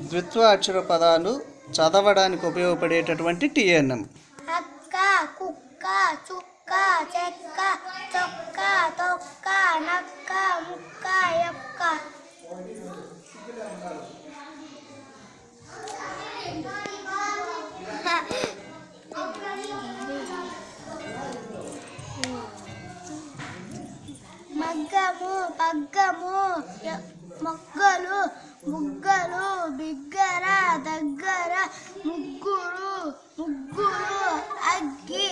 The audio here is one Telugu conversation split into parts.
ద్విత్వ అక్షర పదాలు చదవడానికి ఉపయోగపడేటటువంటి టిఎన్ఎం అక్క కుక్క చుక్క చెక్క చొక్క తొక్క నక్క ముక్క యొక్క మగ్గము పగ్గము య- మొగ్గలు ముగ్గలు బిగ్గర దగ్గర ముగ్గురు ముగ్గురు అగ్గి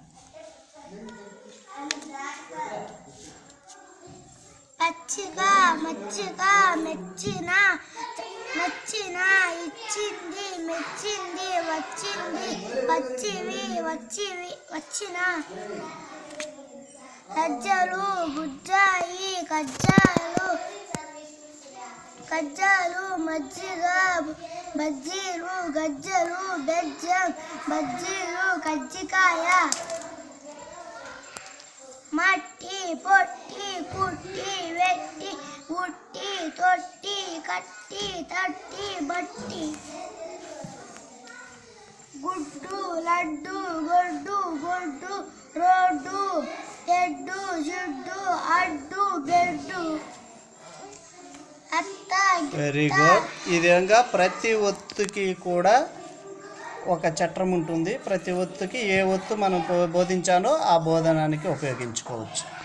పచ్చిక మచ్చిక మెచ్చిన మెచ్చిన ఇచ్చింది మెచ్చింది వచ్చింది వచ్చివి వచ్చివి వచ్చిన సజ్జలు బుజ్జాయి కజ్జాలు కజ్జాలు మజ్జిగ బజ్జీలు గజ్జలు బెజ్జం బజ్జీలు కజ్జికాయ మట్టి పొట్టి కుట్టి వెట్టి ఉట్టి తొట్టి కట్టి తట్టి బట్టి గుడ్డు లడ్డు గొడ్డు గొడ్డు రోడ్డు ఎడ్డు జుడ్డు అడ్డు బెడ్డు అత్త వెరీ గిత్త. గుడ్ ఈ విధంగా ప్రతి ఒత్తుకి కూడా ఒక చట్రం ఉంటుంది ప్రతి ఒత్తుకి ఏ ఒత్తు మనం బో- బోధించానో ఆ బోధనానికి ఉపయోగించుకోవచ్చు